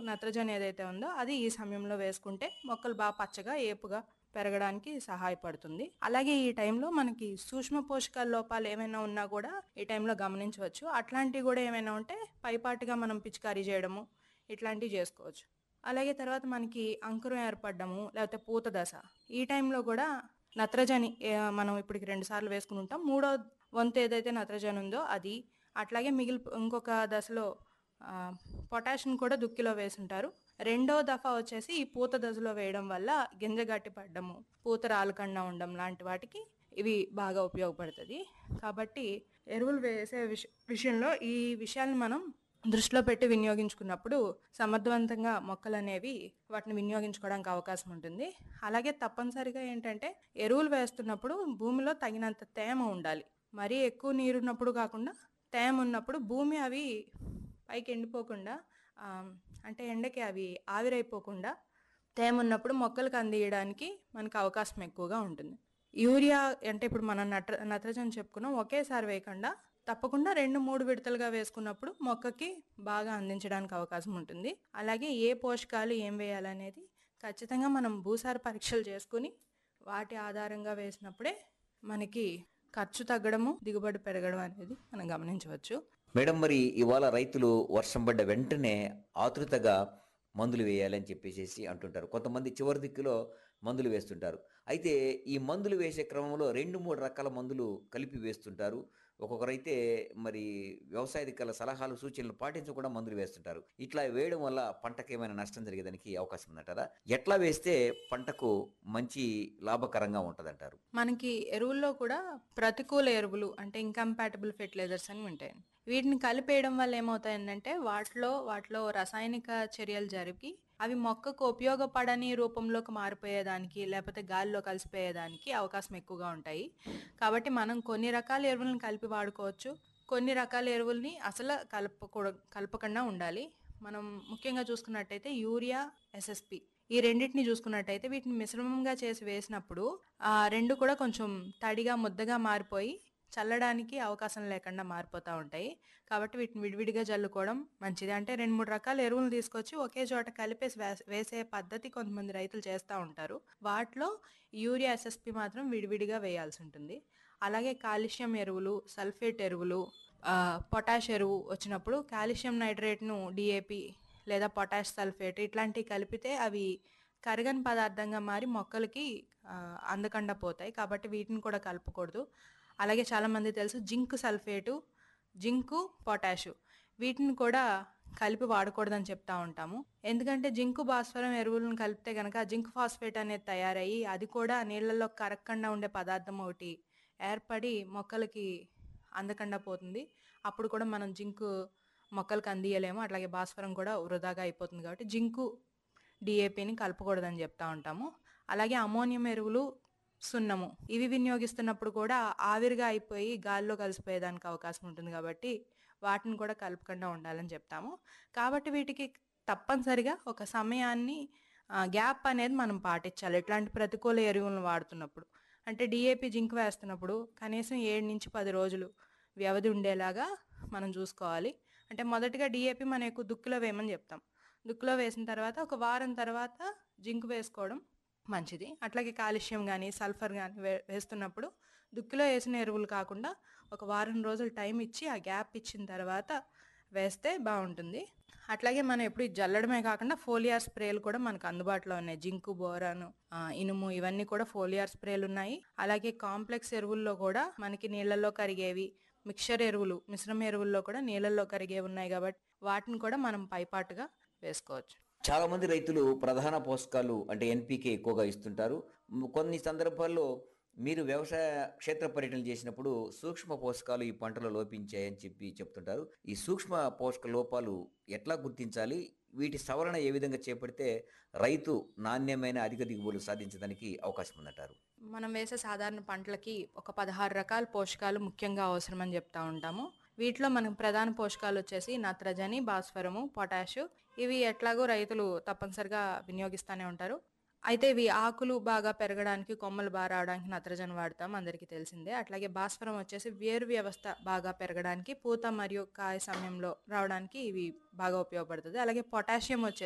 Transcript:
నత్రజని ఏదైతే ఉందో అది ఈ సమయంలో వేసుకుంటే మొక్కలు బాగా పచ్చగా ఏపుగా పెరగడానికి సహాయపడుతుంది అలాగే ఈ టైంలో మనకి సూక్ష్మ పోషకాల లోపాలు ఏమైనా ఉన్నా కూడా ఈ టైంలో గమనించవచ్చు అట్లాంటివి కూడా ఏమైనా ఉంటే పైపాటుగా మనం పిచికారీ చేయడము ఇట్లాంటివి చేసుకోవచ్చు అలాగే తర్వాత మనకి అంకురం ఏర్పడము లేకపోతే పూత దశ ఈ టైంలో కూడా నత్రజని ఏ, మనం ఇప్పటికి రెండు సార్లు వేసుకుని ఉంటాం మూడో వంతు ఏదైతే నత్రజని ఉందో అది అట్లాగే మిగిలి ఇంకొక దశలో ఆ, పొటాషియం కూడా దుక్కిలో వేసుంటారు రెండో దఫా వచ్చేసి ఈ పూత దశలో వేయడం వల్ల గింజ గట్టి పడ్డము పూత రాలకుండా ఉండడం లాంటి వాటికి ఇవి బాగా ఉపయోగపడుతుంది కాబట్టి ఎరువులు వేసే విష విషయంలో ఈ విషయాన్ని మనం దృష్టిలో పెట్టి వినియోగించుకున్నప్పుడు సమర్థవంతంగా మొక్కలు అనేవి వాటిని వినియోగించుకోవడానికి అవకాశం ఉంటుంది అలాగే తప్పనిసరిగా ఏంటంటే ఎరువులు వేస్తున్నప్పుడు భూమిలో తగినంత తేమ ఉండాలి మరీ ఎక్కువ నీరు ఉన్నప్పుడు కాకుండా తేమ ఉన్నప్పుడు భూమి అవి పైకి ఎండిపోకుండా ఆ, అంటే ఎండకి అవి ఆవిరైపోకుండా తేమ ఉన్నప్పుడు మొక్కలకు అందియడానికి మనకు అవకాశం ఎక్కువగా ఉంటుంది యూరియా అంటే ఇప్పుడు మనం నట్ర నత్రజని చెప్పుకున్నాం ఒకేసారి వేయకుండా తప్పకుండా రెండు మూడు విడతలుగా వేసుకున్నప్పుడు మొక్కకి బాగా అందించడానికి అవకాశం ఉంటుంది అలాగే ఏ పోషకాలు ఏం వేయాలనేది ఖచ్చితంగా మనం భూసార పరీక్షలు చేసుకుని వాటి ఆధారంగా వేసినప్పుడే మనకి ఖర్చు తగ్గడము దిగుబడి పెరగడం అనేది మనం గమనించవచ్చు మేడం మరి ఇవాళ రైతులు వర్షం పడ్డ వెంటనే ఆతృతగా మందులు వేయాలని చెప్పేసి అంటుంటారు కొంతమంది చివరి దిక్కులో మందులు వేస్తుంటారు అయితే ఈ మందులు వేసే క్రమంలో రెండు మూడు రకాల మందులు కలిపి వేస్తుంటారు ఒక్కొక్కరైతే మరి వ్యవసాయాధికారుల సలహాలు సూచనలు పాటించకుండా మందులు వేస్తుంటారు ఇట్లా వేయడం వల్ల పంటకు ఏమైనా నష్టం జరిగేదానికి అవకాశం ఉందంటారా ఎట్లా వేస్తే పంటకు మంచి లాభకరంగా ఉంటుందంటారు మనకి ఎరువుల్లో కూడా ప్రతికూల ఎరువులు అంటే ఇంకంపాటబుల్ ఫెర్టిలైజర్స్ అని ఉంటాయి వీటిని కలిపేయడం వల్ల ఏమవుతాయంటే వాటిలో వాటిలో రసాయనిక చర్యలు జరిపి అవి మొక్కకు ఉపయోగపడని రూపంలోకి మారిపోయేదానికి లేకపోతే గాలిలో కలిసిపోయేదానికి అవకాశం ఎక్కువగా ఉంటాయి కాబట్టి మనం కొన్ని రకాల ఎరువులను కలిపి వాడుకోవచ్చు కొన్ని రకాల ఎరువుల్ని అసలు కలపకూడ కలపకుండా ఉండాలి మనం ముఖ్యంగా చూసుకున్నట్టయితే యూరియా ఎస్ఎస్పి ఈ రెండింటిని చూసుకున్నట్టయితే వీటిని మిశ్రమంగా చేసి వేసినప్పుడు ఆ రెండు కూడా కొంచెం తడిగా ముద్దగా మారిపోయి చల్లడానికి అవకాశం లేకుండా మారిపోతూ ఉంటాయి కాబట్టి వీటిని విడివిడిగా జల్లుకోవడం మంచిది అంటే రెండు మూడు రకాల ఎరువులు తీసుకొచ్చి ఒకే చోట కలిపేసి వేస- వేసే పద్ధతి కొంతమంది రైతులు చేస్తూ ఉంటారు వాటిలో యూరియా ఎస్ఎస్పి మాత్రం విడివిడిగా వేయాల్సి ఉంటుంది అలాగే కాల్షియం ఎరువులు సల్ఫేట్ ఎరువులు ఆ, పొటాష్ ఎరువు వచ్చినప్పుడు కాల్షియం నైట్రేట్ను డిఏపి లేదా పొటాష్ సల్ఫేట్ ఇట్లాంటివి కలిపితే అవి కరగని పదార్థంగా మారి మొక్కలకి ఆ, అందకుండా పోతాయి కాబట్టి వీటిని కూడా కలపకూడదు అలాగే చాలామంది తెలుసు జింక్ సల్ఫేటు జింకు పొటాషు వీటిని కూడా కలిపి వాడకూడదని చెప్తా ఉంటాము ఎందుకంటే జింకు భాస్వరం ఎరువులను కలిపితే కనుక జింక్ ఫాస్ఫేట్ అనేది తయారయ్యి అది కూడా నీళ్ళల్లో కరగకుండా ఉండే పదార్థం ఒకటి ఏర్పడి మొక్కలకి అందకుండా పోతుంది అప్పుడు కూడా మనం జింకు మొక్కలకు అందియలేము అట్లాగే భాస్వరం కూడా వృధాగా అయిపోతుంది కాబట్టి జింకు డిఏపిని కలపకూడదని చెప్తా ఉంటాము అలాగే అమోనియం ఎరువులు సున్నము ఇవి వినియోగిస్తున్నప్పుడు కూడా ఆవిరిగా అయిపోయి గాల్లో కలిసిపోయేదానికి అవకాశం ఉంటుంది కాబట్టి వాటిని కూడా కలపకుండా ఉండాలని చెప్తాము కాబట్టి వీటికి తప్పనిసరిగా ఒక సమయాన్ని ఆ, గ్యాప్ అనేది మనం పాటించాలి ఇట్లాంటి ప్రతికూల ఎరువులను వాడుతున్నప్పుడు అంటే డిఏపి జింక్ వేస్తున్నప్పుడు కనీసం ఏడు నుంచి పది రోజులు వ్యవధి ఉండేలాగా మనం చూసుకోవాలి అంటే మొదటిగా డిఏపి మనం ఎక్కువ దుక్కులో వేయమని చెప్తాం దుక్కులో వేసిన తర్వాత ఒక వారం తర్వాత జింక్ వేసుకోవడం మంచిది అట్లాగే కాల్షియం కానీ సల్ఫర్ కానీ వే వేస్తున్నప్పుడు దుక్కిలో వేసిన ఎరువులు కాకుండా ఒక వారం రోజులు టైం ఇచ్చి ఆ గ్యాప్ ఇచ్చిన తర్వాత వేస్తే బాగుంటుంది అట్లాగే మనం ఎప్పుడు ఇది జల్లడమే కాకుండా ఫోలియార్ స్ప్రేలు కూడా మనకు అందుబాటులో ఉన్నాయి జింకు బోరాను ఆ, ఇనుము ఇవన్నీ కూడా ఫోలియార్ స్ప్రేలు ఉన్నాయి అలాగే కాంప్లెక్స్ ఎరువుల్లో కూడా మనకి నీళ్ళల్లో కరిగేవి మిక్చర్ ఎరువులు మిశ్రమ ఎరువుల్లో కూడా నీళ్ళల్లో కరిగేవి ఉన్నాయి కాబట్టి వాటిని కూడా మనం పైపాటుగా వేసుకోవచ్చు చాలా మంది రైతులు ప్రధాన పోషకాలు అంటే ఎన్పికే ఎక్కువగా ఇస్తుంటారు మ్, కొన్ని సందర్భాల్లో మీరు వ్యవసాయ క్షేత్ర పర్యటన చేసినప్పుడు సూక్ష్మ పోషకాలు ఈ పంటలో లోపించాయని చెప్పి చెప్తుంటారు ఈ సూక్ష్మ పోషక లోపాలు ఎట్లా గుర్తించాలి వీటి సవరణ ఏ విధంగా చేపడితే రైతు నాణ్యమైన అధిక దిగుబడులు సాధించడానికి అవకాశం ఉందంటారు మనం వేసే సాధారణ పంటలకి ఒక పదహారు రకాల పోషకాలు ముఖ్యంగా అవసరమని చెప్తా ఉంటాము వీటిలో మనకు ప్రధాన పోషకాలు వచ్చేసి నత్రజని భాస్వరము పొటాషు ఇవి ఎట్లాగో రైతులు తప్పనిసరిగా వినియోగిస్తూనే ఉంటారు అయితే ఇవి ఆకులు బాగా పెరగడానికి కొమ్మలు బాగా రావడానికి నత్రజని వాడతాం అందరికీ తెలిసిందే అట్లాగే భాస్వరం వచ్చేసి వేరు వ్యవస్థ బాగా పెరగడానికి పూత మరియు కాయ సమయంలో రావడానికి ఇవి బాగా ఉపయోగపడుతుంది అలాగే పొటాషియం వచ్చేసి